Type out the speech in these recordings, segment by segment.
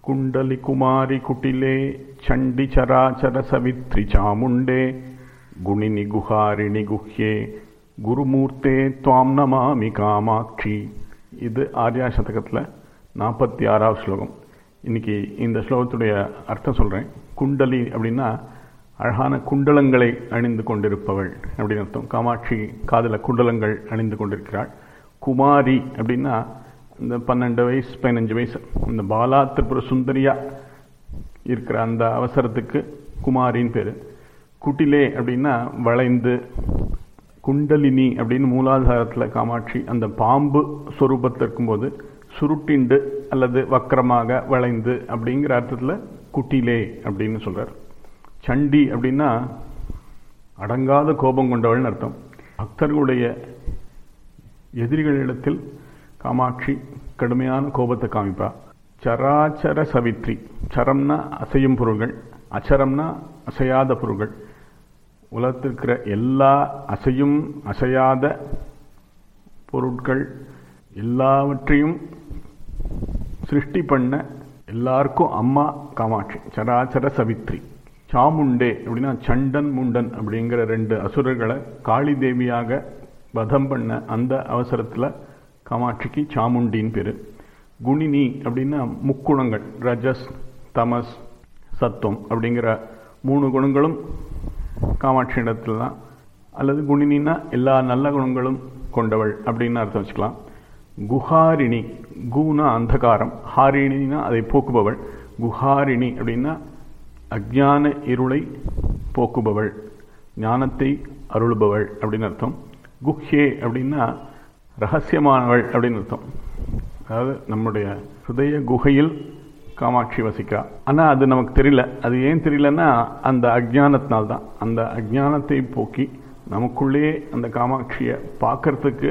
குண்டலி குமாரி குட்டிலே சண்டி சராச்சர சவித்ரி சாமுண்டே குணினி குஹாரிணி குஹ்யே குருமூர்த்தே துவாம் நமாமி காமாட்சி இது ஆர்யா சதகத்தில் நாற்பத்தி ஆறாவது ஸ்லோகம் இன்னைக்கு இந்த ஸ்லோகத்துடைய அர்த்தம் சொல்கிறேன் குண்டலி அப்படின்னா அழகான குண்டலங்களை அணிந்து கொண்டிருப்பவள் அப்படின்னு அர்த்தம் காமாட்சி காதில் குண்டலங்கள் அணிந்து கொண்டிருக்கிறாள் குமாரி அப்படின்னா இந்த பன்னெண்டு வயசு பதினஞ்சு வயசு இந்த பாலா திரிபுர சுந்தரியா இருக்கிற அந்த அவசரத்துக்கு குமாரின்னு பேர் குட்டிலே அப்படின்னா வளைந்து குண்டலினி அப்படின்னு மூலாதாரத்தில் காமாட்சி அந்த பாம்பு சொரூபத்தில் இருக்கும்போது சுருட்டிண்டு அல்லது வக்கரமாக வளைந்து அப்படிங்கிற அர்த்தத்தில் குட்டிலே அப்படின்னு சொல்கிறார் சண்டி அப்படின்னா அடங்காத கோபம் கொண்டவள்னு அர்த்தம் பக்தர்களுடைய எதிரிகளிடத்தில் காமாட்சி கடுமையான கோபத்தை காமிப்பா சராச்சர சவித்ரி சரம்னா அசையும் பொருள்கள் அச்சரம்னா அசையாத பொருள்கள் உலகத்தில் இருக்கிற எல்லா அசையும் அசையாத பொருட்கள் எல்லாவற்றையும் சிருஷ்டி பண்ண எல்லாருக்கும் அம்மா காமாட்சி சராச்சர சவித்ரி சாமுண்டே அப்படின்னா சண்டன் முண்டன் அப்படிங்கிற ரெண்டு அசுரர்களை காளி தேவியாக வதம் பண்ண அந்த அவசரத்தில் காமாட்சிக்கு சாமுண்டின்னு பேர் குணினி அப்படின்னா முக்குணங்கள் ரஜஸ் தமஸ் சத்துவம் அப்படிங்கிற மூணு குணங்களும் காமாட்சி இடத்துல தான் அல்லது குணினின்னா எல்லா நல்ல குணங்களும் கொண்டவள் அப்படின்னு அர்த்தம் வச்சுக்கலாம் குஹாரிணி குனா அந்தகாரம் ஹாரிணினா அதை போக்குபவள் குஹாரிணி அப்படின்னா அஜான இருளை போக்குபவள் ஞானத்தை அருளுபவள் அப்படின்னு அர்த்தம் குஹ்யே அப்படின்னா ரகசியமானவள் அப்படின்னு அர்த்தம் அதாவது நம்முடைய ஹிருதய குகையில் காமாட்சி வசிக்கா ஆனால் அது நமக்கு தெரியல அது ஏன் தெரியலன்னா அந்த அஜானத்தினால்தான் அந்த அஜானத்தை போக்கி நமக்குள்ளே அந்த காமாட்சியை பார்க்கறதுக்கு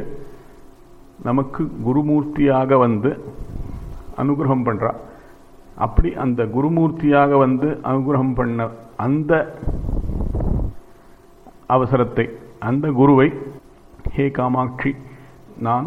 நமக்கு குருமூர்த்தியாக வந்து அனுகிரகம் பண்ணுறா அப்படி அந்த குருமூர்த்தியாக வந்து அனுகிரகம் பண்ண அந்த அவசரத்தை அந்த குருவை ஹே காமாட்சி நான்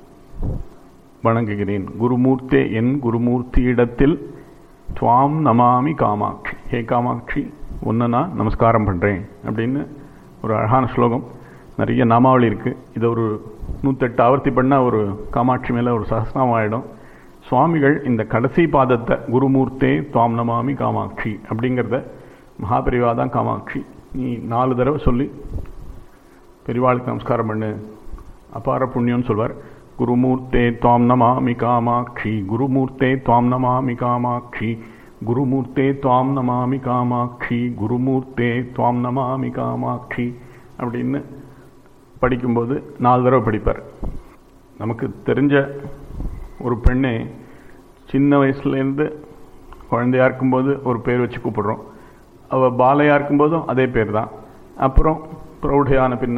வணங்குகிறேன் குருமூர்த்தே என் குருமூர்த்தியிடத்தில் துவாம் நமாமி காமாட்சி ஹே காமாட்சி உன்னை நான் நமஸ்காரம் பண்ணுறேன் அப்படின்னு ஒரு அழகான ஸ்லோகம் நிறைய நாமாவளி இருக்குது இதை ஒரு நூற்றெட்டு ஆவர்த்தி பண்ணால் ஒரு காமாட்சி மேலே ஒரு சகசிரம் ஆகிடும் சுவாமிகள் இந்த கடைசி பாதத்தை குருமூர்த்தே துவாம் நமாமி காமாட்சி அப்படிங்கிறத மகாபெரிவா தான் காமாட்சி நீ நாலு தடவை சொல்லி பெரிவாளுக்கு நமஸ்காரம் பண்ணு அபார புண்ணியம்னு சொல்வார் குருமூர்த்தே துவாம் நமாமி காமாட்சி குருமூர்த்தே துவாம் நமாமி காமாட்சி குருமூர்த்தே துவாம் நமாமி காமாட்சி குருமூர்த்தே துவாம் நமாமி காமாட்சி அப்படின்னு படிக்கும்போது நாலு தடவை படிப்பார் நமக்கு தெரிஞ்ச ஒரு பெண்ணை சின்ன வயசுலேருந்து குழந்தையா இருக்கும்போது ஒரு பேர் வச்சு கூப்பிடுறோம் அவள் பாலையாக இருக்கும்போதும் அதே பேர் தான் அப்புறம் பிரௌಢையான பின்ன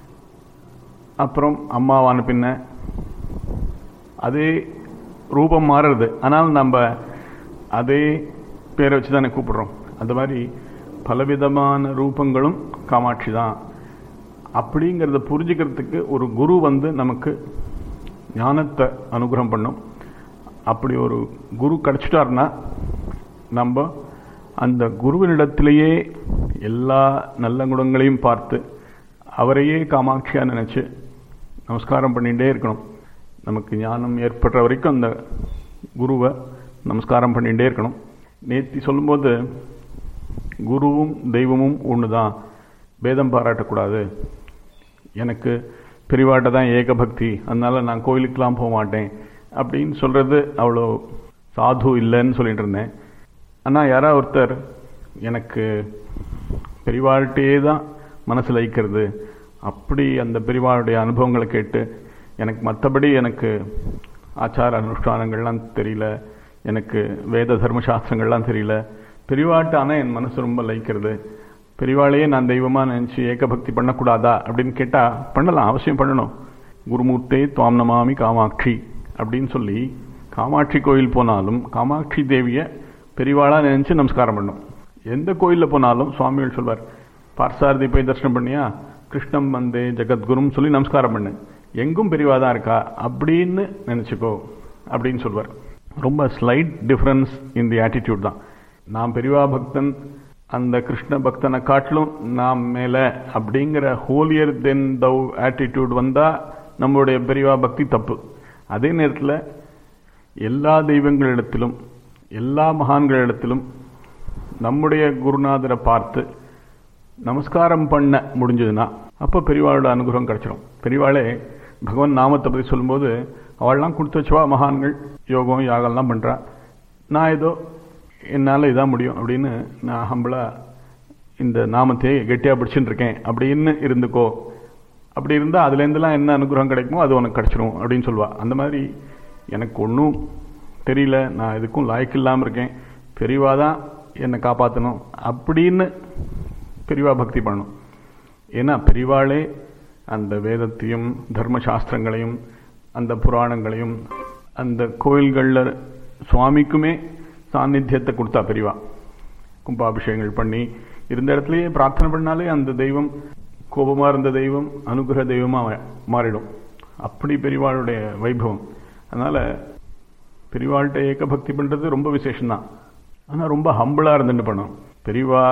அப்புறம் அம்மாவான பின்ன அதே ரூபம் மாறுறது ஆனால் நம்ம அதே பேரை வச்சு தானே கூப்பிடுறோம் அந்த மாதிரி பலவிதமான ரூபங்களும் காமாட்சி தான் அப்படிங்கிறத புரிஞ்சுக்கிறதுக்கு ஒரு குரு வந்து நமக்கு ஞானத்தை அனுகிரகம் பண்ணும் அப்படி ஒரு குரு கிடச்சிட்டார்னா நம்ம அந்த குருவினிடத்திலேயே எல்லா நல்ல குணங்களையும் பார்த்து அவரையே காமாட்சியாக நினச்சி நமஸ்காரம் பண்ணிகிட்டே இருக்கணும் நமக்கு ஞானம் ஏற்படுற வரைக்கும் அந்த குருவை நமஸ்காரம் பண்ணிகிட்டே இருக்கணும் நேத்தி சொல்லும்போது குருவும் தெய்வமும் ஒன்று தான் பேதம் பாராட்டக்கூடாது எனக்கு பெரிவாட்ட தான் ஏகபக்தி அதனால் நான் கோயிலுக்கெலாம் போக மாட்டேன் அப்படின்னு சொல்கிறது அவ்வளோ சாது இல்லைன்னு சொல்லிட்டு இருந்தேன் ஆனால் யாராவது ஒருத்தர் எனக்கு பெரிவாழ்கிட்டே தான் மனசில் வைக்கிறது அப்படி அந்த பெரிவாளுடைய அனுபவங்களை கேட்டு எனக்கு மற்றபடி எனக்கு ஆச்சார அனுஷ்டானங்கள்லாம் தெரியல எனக்கு வேத தர்மசாஸ்திரங்கள்லாம் தெரியல பெரிவாட்டு ஆனால் என் மனசு ரொம்ப லைக்கிறது பெரிவாளையே நான் தெய்வமாக நினச்சி ஏகபக்தி பண்ணக்கூடாதா அப்படின்னு கேட்டால் பண்ணலாம் அவசியம் பண்ணணும் குருமூர்த்தே துவாம் நமாமி காமாட்சி அப்படின்னு சொல்லி காமாட்சி கோயில் போனாலும் காமாட்சி தேவியை பெரிவாளாக நினச்சி நமஸ்காரம் பண்ணும் எந்த கோயிலில் போனாலும் சுவாமிகள் சொல்வார் பார்சாரதி போய் தரிசனம் பண்ணியா கிருஷ்ணம் வந்தே ஜெகத்குரும் சொல்லி நமஸ்காரம் பண்ணு எங்கும் பெரியவா தான் இருக்கா அப்படின்னு நினச்சிக்கோ அப்படின்னு சொல்வார் ரொம்ப slight difference in the attitude தான் நான் பெரியவா பக்தன் அந்த கிருஷ்ண பக்தனை காட்டிலும் நாம் மேலே அப்படிங்கிற ஹோலியர் தென் தவ் ஆட்டிடியூட் வந்தால் நம்மளுடைய பெரியவா பக்தி தப்பு அதே நேரத்தில் எல்லா தெய்வங்களிடத்திலும் எல்லா மகான்களிடத்திலும் நம்முடைய குருநாதரை பார்த்து நமஸ்காரம் பண்ண முடிஞ்சதுன்னா அப்போ பெரியவாளோட அனுகிரகம் கிடைச்சிடும் பெரியவாளே பகவான் நாமத்தை பற்றி சொல்லும்போது அவள்லாம் கொடுத்து வச்சுவா மகான்கள் யோகம் யாகம்லாம் பண்ணுறா நான் ஏதோ என்னால் இதான் முடியும் அப்படின்னு நான் ஹம்பிளாக இந்த நாமத்தையே கெட்டியாக பிடிச்சிட்டு இருக்கேன் அப்படின்னு இருந்துக்கோ அப்படி இருந்தால் அதுலேருந்துலாம் என்ன அனுகிரகம் கிடைக்குமோ அது உனக்கு கிடச்சிரும் அப்படின்னு சொல்லுவாள் அந்த மாதிரி எனக்கு ஒன்றும் தெரியல நான் எதுக்கும் லாய்க்கு இல்லாமல் இருக்கேன் பெரியவா தான் என்னை காப்பாற்றணும் அப்படின்னு பெரியவா பக்தி பண்ணணும் ஏன்னா பெரியவாளே அந்த வேதத்தையும் தர்மசாஸ்திரங்களையும் அந்த புராணங்களையும் அந்த கோயில்களில் சுவாமிக்குமே சாநித்தியத்தை கொடுத்தா பெரியவா கும்பாபிஷேகங்கள் பண்ணி இருந்த இடத்துலையே பிரார்த்தனை பண்ணாலே அந்த தெய்வம் கோபமாக இருந்த தெய்வம் அனுகிரக தெய்வமாக மாறிடும் அப்படி பெரியவாளுடைய வைபவம் அதனால் பெரியவாள்கிட்ட ஏக பக்தி பண்ணுறது ரொம்ப விசேஷம்தான் ஆனால் ரொம்ப ஹம்பிளாக இருந்துட்டு பண்ணணும் பெரியவா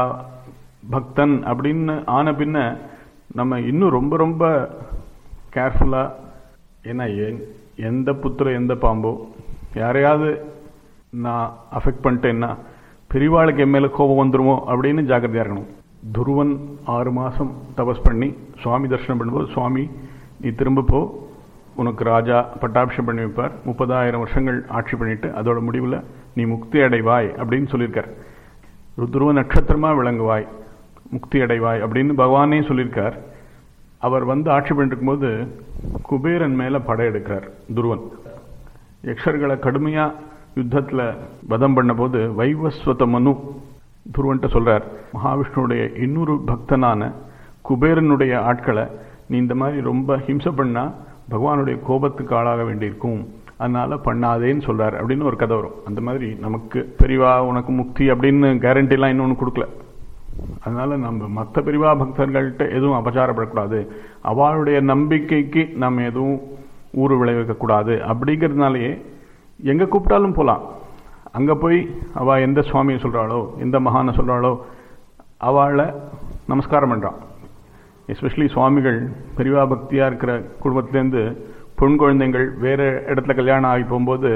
பக்தன் அப்படின்னு ஆன பின்ன நம்ம இன்னும் ரொம்ப ரொம்ப கேர்ஃபுல்லாக ஏன்னா எந்த புத்திர எந்த பாம்போ யாரையாவது நான் அஃபெக்ட் பண்ணிட்டேன்னா பெரியவாளுக்கு என் மேலே கோபம் வந்துருமோ அப்படின்னு ஜாக்கிரதையாக இருக்கணும் துருவன் ஆறு மாதம் தபஸ் பண்ணி சுவாமி தரிசனம் பண்ணும்போது சுவாமி நீ திரும்ப போ உனக்கு ராஜா பட்டாபிஷம் பண்ணி வைப்பார் முப்பதாயிரம் வருஷங்கள் ஆட்சி பண்ணிட்டு அதோட முடிவில் நீ முக்தி அடைவாய் அப்படின்னு சொல்லியிருக்கார் துருவ நட்சத்திரமாக விளங்குவாய் முக்தி அடைவாய் அப்படின்னு பகவானே சொல்லியிருக்கார் அவர் வந்து ஆட்சி பண்ணிட்டு இருக்கும்போது குபேரன் மேலே படையெடுக்கிறார் துருவன் யக்ஷர்களை கடுமையாக யுத்தத்தில் வதம் பண்ணபோது வைவஸ்வத மனு துருவன்ட்ட சொல்கிறார் மகாவிஷ்ணுடைய இன்னொரு பக்தனான குபேரனுடைய ஆட்களை நீ இந்த மாதிரி ரொம்ப ஹிம்சை பண்ணால் பகவானுடைய கோபத்துக்கு ஆளாக வேண்டியிருக்கும் அதனால பண்ணாதேன்னு சொல்கிறார் அப்படின்னு ஒரு கதை வரும் அந்த மாதிரி நமக்கு பெரிவா உனக்கு முக்தி அப்படின்னு கேரண்டிலாம் இன்னொன்று கொடுக்கல அதனால நம்ம மற்ற பெரிவா பக்தர்கள்ட்ட எதுவும் அபச்சாரப்படக்கூடாது அவளுடைய நம்பிக்கைக்கு நம்ம எதுவும் ஊறு விளைவிக்கக்கூடாது அப்படிங்கிறதுனாலேயே எங்கே கூப்பிட்டாலும் போகலாம் அங்கே போய் அவள் எந்த சுவாமியை சொல்கிறாளோ எந்த மகானை சொல்கிறாளோ அவளை நமஸ்காரம் பண்ணுறான் எஸ்பெஷலி சுவாமிகள் பெரிவா பக்தியாக இருக்கிற குடும்பத்துலேருந்து பெண் குழந்தைங்கள் வேறு இடத்துல கல்யாணம் ஆகி போகும்போது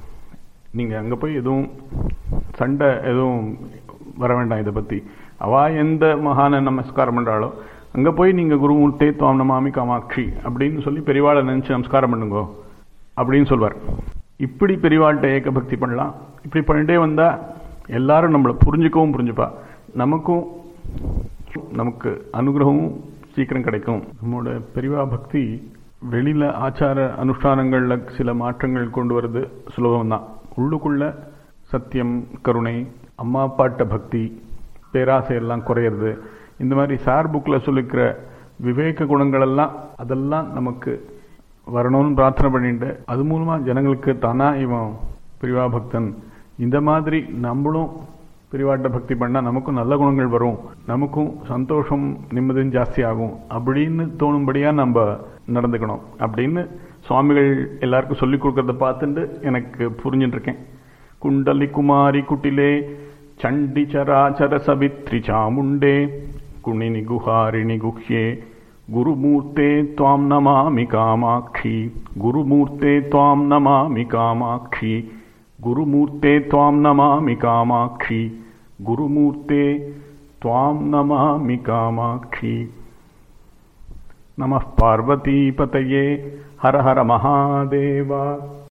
நீங்கள் அங்கே போய் எதுவும் சண்டை எதுவும் வர வேண்டாம் இதை பற்றி அவள் எந்த மகானை நமஸ்காரம் பண்ணுறாளோ அங்கே போய் நீங்கள் குருமூர்த்தே துவாம் நமாமி காமாட்சி அப்படின்னு சொல்லி பெரியவாளை நினச்சி நமஸ்காரம் பண்ணுங்கோ அப்படின்னு சொல்வார் இப்படி பெரியவாள்கிட்ட ஏக பக்தி பண்ணலாம் இப்படி பண்ணிட்டே வந்தால் எல்லாரும் நம்மளை புரிஞ்சுக்கவும் புரிஞ்சுப்பா நமக்கும் நமக்கு அனுகிரகமும் சீக்கிரம் கிடைக்கும் நம்மளோட பெரியவா பக்தி வெளியில் ஆச்சார அனுஷ்டானங்களில் சில மாற்றங்கள் கொண்டு வர்றது சுலபம்தான் உள்ளுக்குள்ள சத்தியம் கருணை அம்மா அப்பாட்ட பக்தி பேராசையெல்லாம் குறையிறது இந்த மாதிரி சார் புக்கில் சொல்லிக்கிற விவேக குணங்களெல்லாம் அதெல்லாம் நமக்கு வரணும்னு பிரார்த்தனை பண்ணிட்டு அது மூலமாக ஜனங்களுக்கு தானா இவன் பிரிவா பக்தன் இந்த மாதிரி நம்மளும் பிரிவாட்ட பக்தி பண்ணால் நமக்கும் நல்ல குணங்கள் வரும் நமக்கும் சந்தோஷம் நிம்மதியும் ஜாஸ்தி ஆகும் அப்படின்னு தோணும்படியாக நம்ம நடந்துக்கணும் அப்படின்னு சுவாமிகள் எல்லாருக்கும் சொல்லிக் கொடுக்கறத பார்த்துட்டு எனக்கு புரிஞ்சுட்டு இருக்கேன் குண்டலி குமாரி குட்டிலே சண்டி சராச்சர சவித்ரி சாமுண்டே குணினி குஹாரிணி குஹ்யே குருமூர்த்தே துவாம் நமாமி காமாட்சி குருமூர்த்தே துவாம் நமாமி காமாட்சி குருமூர்த்தே துவாம் நமாமி காமாட்சி குருமூர்த்தே துவாம் நமாமி காமாட்சி நம பார்வதீபதையே ஹர ஹர மகாதேவா